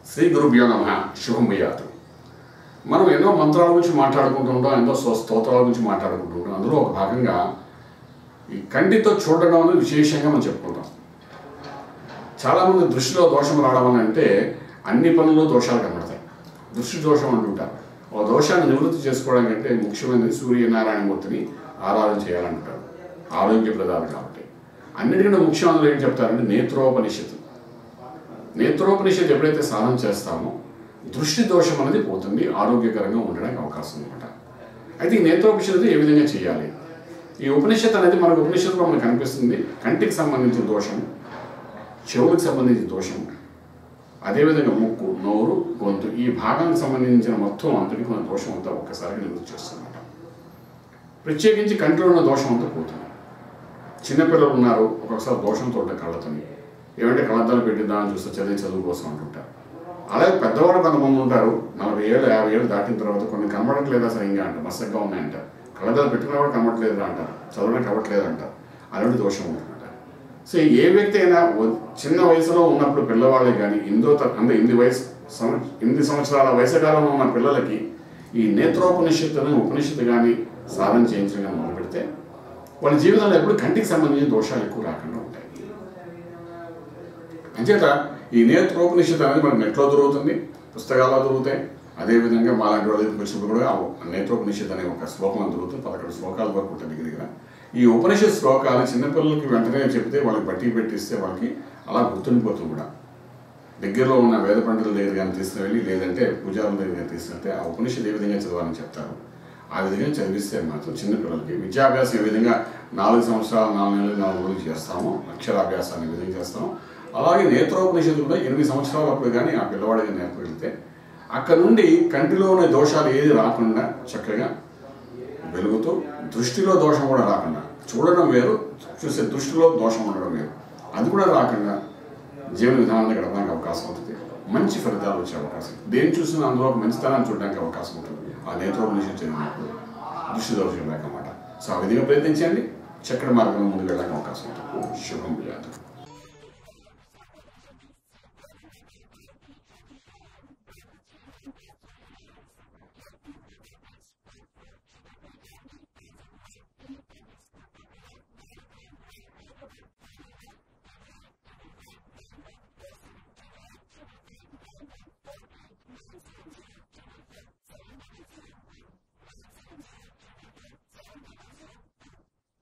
శ్రీ గురుభ్యో నమ శుభం భయాతు మనం ఎన్నో మంత్రాల గురించి మాట్లాడుకుంటూ ఉంటాం ఎన్నో స్వ- స్తోత్రాల గురించి మాట్లాడుకుంటూ ఉంటాం అందులో ఒక భాగంగా ఈ కంటితో చూడడం అనేది విశేషంగా మనం చెప్పుకుంటాం చాలామంది దృష్టిలో దోషం రావడం అని అంటే అన్ని పనుల్లో దోషాలు కనబడతాయి దృష్టి దోషం అంటుంటారు ఆ దోషాన్ని నివృత్తి చేసుకోవడానికి అంటే ముఖ్యమైనది సూర్యనారాయణమూర్తిని ఆరాధన చేయాలంటారు ఆరోగ్య ప్రదాత కాబట్టి అన్నిటికన్నా ముఖ్యం అందులో ఏం చెప్తారంటే నేత్రోపనిషత్తు నేత్రోపనిషత్తు ఎప్పుడైతే సాధన చేస్తామో దృష్టి దోషం అనేది పోతుంది ఆరోగ్యకరంగా ఉండడానికి అవకాశం అనమాట అయితే ఈ నేత్రోపనిషత్తు ఏ విధంగా చేయాలి ఈ ఉపనిషత్తు అనేది మనకు ఉపనిషత్తులో మనకు కనిపిస్తుంది కంటికి సంబంధించిన దోషం చెవులకు సంబంధించిన దోషం అదేవిధంగా ముక్కు నోరు గొంతు ఈ భాగానికి సంబంధించిన మొత్తం అంతటికి మన దోషం అంతా ఒక్కసారిగా నివృత్తి చేస్తుందన్నమాట ప్రత్యేకించి కంటిలో ఉన్న దోషం అంతా పోతుంది చిన్నపిల్లలు ఉన్నారు ఒక్కొక్కసారి దోషంతో ఉంటారు కళ్ళతోని ఏమంటే కళ్ళద్దాలు పెట్టిద్దామని చూస్తే చదివి చదువు కోసం అంటుంటారు అలాగే పెద్దవాళ్ళు కొంతమంది ఉంటారు నలభై ఏళ్ళు యాభై ఏళ్ళు దాటిన తర్వాత కొన్ని కనబడట్లేదు అసలు ఇంకా అంటారు మసగ్గా ఉన్నాయంటారు కళ్ళద్దాలు పెట్టుకున్నా కూడా కనబడట్లేదు అంటారు చదవడానికి అవ్వట్లేదు అంటారు అలాంటి దోషం ఉంటుందన్నమాట సో ఏ వ్యక్తి అయినా వ- చిన్న వయసులో ఉన్నప్పుడు పిల్లవాళ్ళకి కానీ ఇందో త- అంటే ఎనిమిది వయసు సంవ- ఎనిమిది సంవత్సరాల వయసు కాలంలో ఉన్న పిల్లలకి ఈ నేత్రోపనిషత్తు అనే ఉపనిషత్తు కానీ సాధన చేయించడం కానీ మొదలు పెడితే వాళ్ళ జీవితంలో ఎప్పుడు కంటికి సంబంధించిన దోషాలు ఎక్కువ రాకుండా ఉంటాయి అంచేత ఈ నేత్రోపనిషత్తు అనేది మనకు నెట్లో దొరుకుతుంది పుస్తకాల్లో దొరుకుతాయి అదేవిధంగా మాలాంటి వాళ్ళ దగ్గరికి వచ్చినప్పుడు కూడా ఆ నేత్రోపనిషత్తు అనే ఒక శ్లోకం దొరుకుతుంది పదకొండు శ్లోకాల వరకు ఉంటుంది దగ్గర దగ్గర ఈ ఉపనిషత్ శ్లోకాలు చిన్నపిల్లలకి వెంటనే చెప్తే వాళ్ళకి బట్టి పెట్టిస్తే వాళ్ళకి అలా గుర్తుండిపోతుంది కూడా దగ్గరలో ఉన్న వేద పండితుల దగ్గర కానీ తీసుకువెళ్ళి లేదంటే పూజారుల దగ్గర కానీ తీసుకెళ్తే ఆ ఉపనిషత్తు ఏ విధంగా చదవాలని చెప్తారు ఆ విధంగా చదివిస్తే మాత్రం చిన్నపిల్లలకి విద్యాభ్యాసం ఏ విధంగా నాలుగు సంవత్సరాలు నాలుగు నెలలు నాలుగు రోజులు చేస్తామో అక్షరాభ్యాసాన్ని ఏ విధంగా చేస్తామో అలాగే నేత్రోపనిషత్తు కూడా ఎనిమిది సంవత్సరాల అప్పుడు కానీ ఆ పిల్లవాడికి నేర్పగలిగితే అక్కడ నుండి కంటిలో ఉన్న దోషాలు ఏది రాకుండా చక్కగా వెలుగుతూ దృష్టిలో దోషం కూడా రాకుండా చూడడం వేరు చూసే దృష్టిలో దోషం ఉండడం వేరు అది కూడా రాకుండా జీవన విధానాన్ని గడపడానికి అవకాశం ఉంటుంది మంచి ఫలితాలు వచ్చే అవకాశం దేని చూసినా అందులో ఒక మంచితనాన్ని చూడడానికి అవకాశం ఉంటుంది ఆ నేత్రోపనిషత్తు చదివినప్పుడు దృష్టి దోషం లేకమాట సో ఆ విధంగా ప్రయత్నించండి చక్కటి మార్గంలో ముందుకు వెళ్ళడానికి అవకాశం ఉంటుంది శుభం వ్యాధి